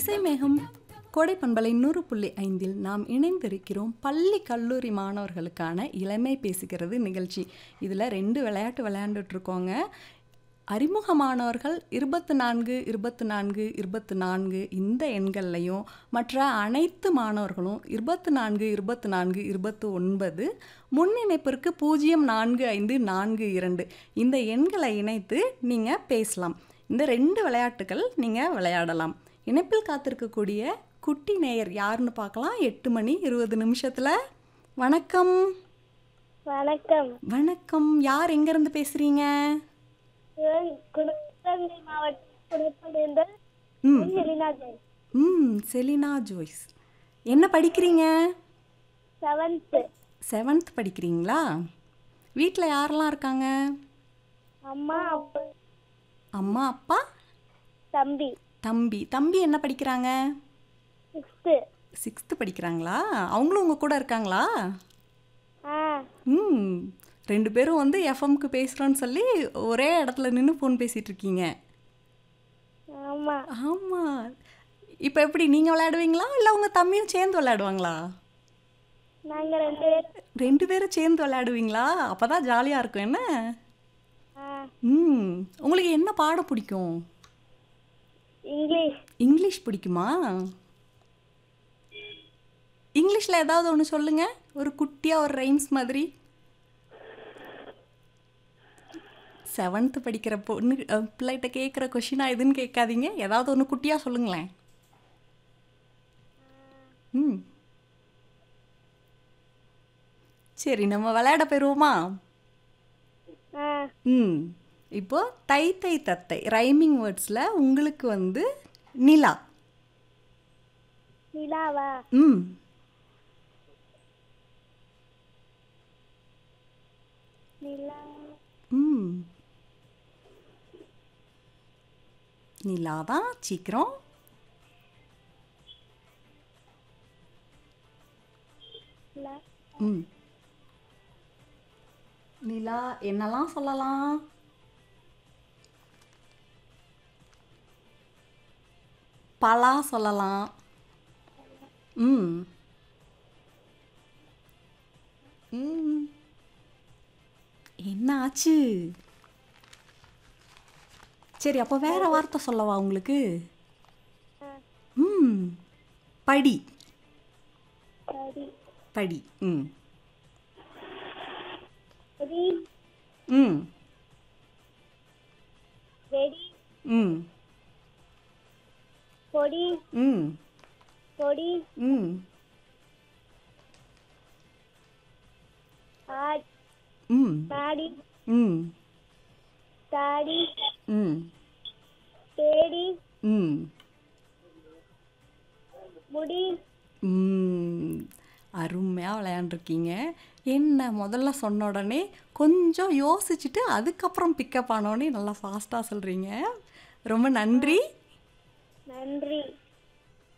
இசை மேகம் கோடை பண்பலை நூறு புள்ளி ஐந்தில் நாம் இணைந்திருக்கிறோம் பள்ளி கல்லூரி மாணவர்களுக்கான இளமை பேசுகிறது நிகழ்ச்சி இதில் ரெண்டு விளையாட்டு விளையாண்டுட்டு இருக்கோங்க அறிமுகமானவர்கள் இருபத்து நான்கு இருபத்து நான்கு இருபத்து நான்கு இந்த எண்கள்லையும் மற்ற அனைத்து மாணவர்களும் இருபத்து நான்கு இருபத்து நான்கு இருபத்து ஒன்பது முன்னிணைப்பிற்கு பூஜ்ஜியம் நான்கு ஐந்து நான்கு இரண்டு இந்த எண்களை இணைத்து நீங்கள் பேசலாம் இந்த ரெண்டு விளையாட்டுகள் நீங்கள் விளையாடலாம் இணைப்பில் காத்திருக்கக்கூடிய குட்டி நேயர் யாருன்னு பார்க்கலாம் எட்டு மணி இருபது நிமிஷத்தில் வணக்கம் வணக்கம் வணக்கம் யார் எங்கேருந்து பேசுகிறீங்க குணத்தந்தை மாவட்டம் குணத்திலிருந்து ம் செலினா ஜெய் ம் செலினா ஜோய்ஸ் என்ன படிக்கிறீங்க செவன்த்து செவன்த் படிக்கிறீங்களா வீட்டில் யாரெல்லாம் இருக்காங்க அம்மா அப்பா அம்மா அப்பா தம்பி தம்பி தம்பி என்ன படிக்கிறாங்க சிக்ஸ்த்து சிக்ஸ்த்து படிக்கிறாங்களா அவங்களும் உங்கள் கூட இருக்காங்களா ஆ ம் ரெண்டு பேரும் வந்து எஃப்எம்க்கு பேசுகிறோன்னு சொல்லி ஒரே இடத்துல நின்று ஃபோன் பேசிகிட்டு இருக்கீங்க ஆமா ஆமாம் இப்போ எப்படி நீங்கள் விளையாடுவீங்களா இல்லை உங்கள் தம்பியும் சேர்ந்து விளையாடுவாங்களா நாங்க ரெண்டு பேரும் ரெண்டு பேரும் சேர்ந்து விளையாடுவீங்களா அப்போ தான் ஜாலியாக இருக்கும் என்ன ஆ ம் உங்களுக்கு என்ன பாடம் பிடிக்கும் இங்கிலீஷ் இங்கிலீஷ் பிடிக்குமா இங்கிலீஷில் ஏதாவது ஒன்று சொல்லுங்க ஒரு குட்டியாக ஒரு ரைம்ஸ் மாதிரி செவன்த்து படிக்கிற பொண்ணு அஹ், பிள்ளைகிட்ட கேட்குற கொஷினா எதுன்னு கேட்காதீங்க ஏதாவது ஒன்று குட்டியாக சொல்லுங்களேன் ம் சரி நம்ம விளையாட போயிடுவோமா ஆ ம் இப்போ தை தை தத்தை ரைமிங் வேர்ட்ஸில் உங்களுக்கு வந்து நிலா நிலாவா ம் நிலா ம் நிலா தான் சீக்கிரம் நிலா ம் நிலா என்னெல்லாம் சொல்லலாம் பலா சொல்லலாம் ம் ம் என்ன ஆச்சு சரி அப்போ வேற வார்த்தை சொல்லவா உங்களுக்கு ம் படி சரி படி ம் ரெடி ம் ரெடி ம் பொடி ம் பொடி ம் ஆட் ம் நாடி ம் தாடி ம் தேடி ம் முடி ம் அருமையாக விளையாண்டுருக்கீங்க என்ன முதல்ல சொன்ன உடனே கொஞ்சம் யோசிச்சுட்டு அதுக்கப்புறம் பிக்கப் ஆனோடனே நல்லா ஃபாஸ்ட்டாக சொல்கிறீங்க ரொம்ப நன்றி நன்றி